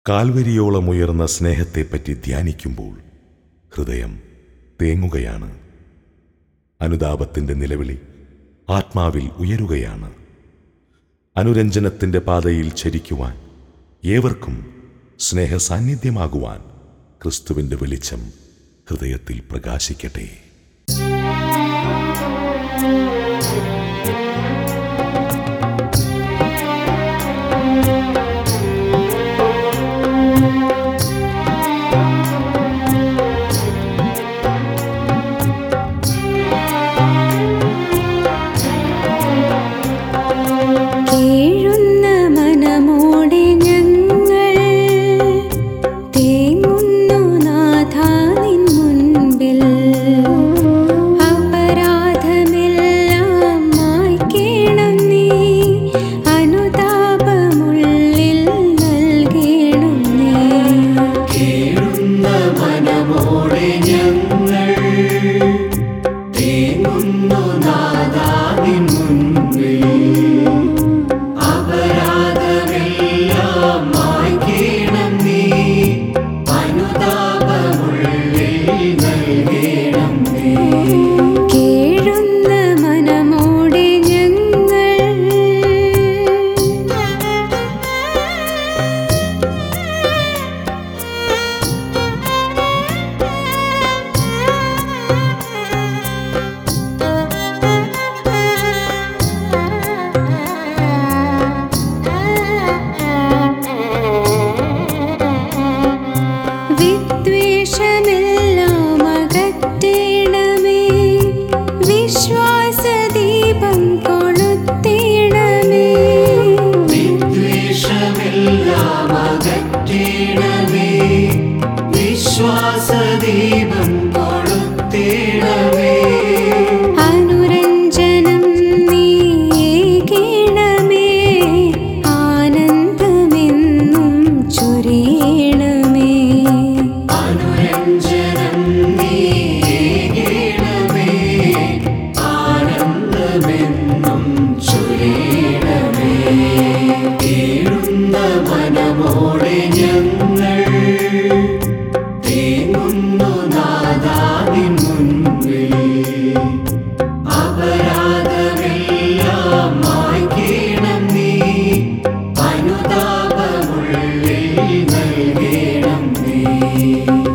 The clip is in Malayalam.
കാൽവരിയോളം ഉയർന്ന സ്നേഹത്തെപ്പറ്റി ധ്യാനിക്കുമ്പോൾ ഹൃദയം തേങ്ങുകയാണ് അനുതാപത്തിൻ്റെ നിലവിളി ആത്മാവിൽ ഉയരുകയാണ് അനുരഞ്ജനത്തിൻ്റെ പാതയിൽ ചരിക്കുവാൻ ഏവർക്കും സ്നേഹ സാന്നിധ്യമാകുവാൻ ക്രിസ്തുവിൻ്റെ വെളിച്ചം ഹൃദയത്തിൽ പ്രകാശിക്കട്ടെ കേഴുന്ന മനമോടെ ഞങ്ങൾ തേങ്ങുന്നു നാഥാ നിൻ മുൻപിൽ അപരാധമെല്ലാം മായ്ക്കേണം നീ അനുതാപമുള്ളിൽ നൽകേണം നീ കേഴുന്ന മനമോടെ ഞങ്ങൾ തേങ്ങുന്നു നാദാതിൻ മുൻപിൽ അപരാധമെല്ലാം മായ്ക്കേണം നീ അനുതാപമുള്ളിൽ നൽകേണം നീ കേഴുന്ന മനമോടെ ഞങ്ങൾ വിദ്വേഷമെല്ലാം അകറ്റേണമേ വിശ്വാസദീപം കൊളുത്തേണമേ വിദ്വേഷമെല്ലാം അകറ്റേണമേ വിശ്വാസദീപം കൊളുത്തേണമേ അനുരഞ്ജനം നീകേണമേ ആനന്ദമെന്നും ചൊരിയണമേ അനുരഞ്ജനം നീകേണമേ ആനന്ദമെന്നും ചൊരിയണമേ കേഴുന്ന മനമോടെ ഞങ്ങൾ തേങ്ങുന്നു നാദാതിൻ മുൻപിൽ അപരാധമെല്ലാം മായ്ക്കേണം നീ അനുതാപമുള്ളിൽ നൽകേണം നീ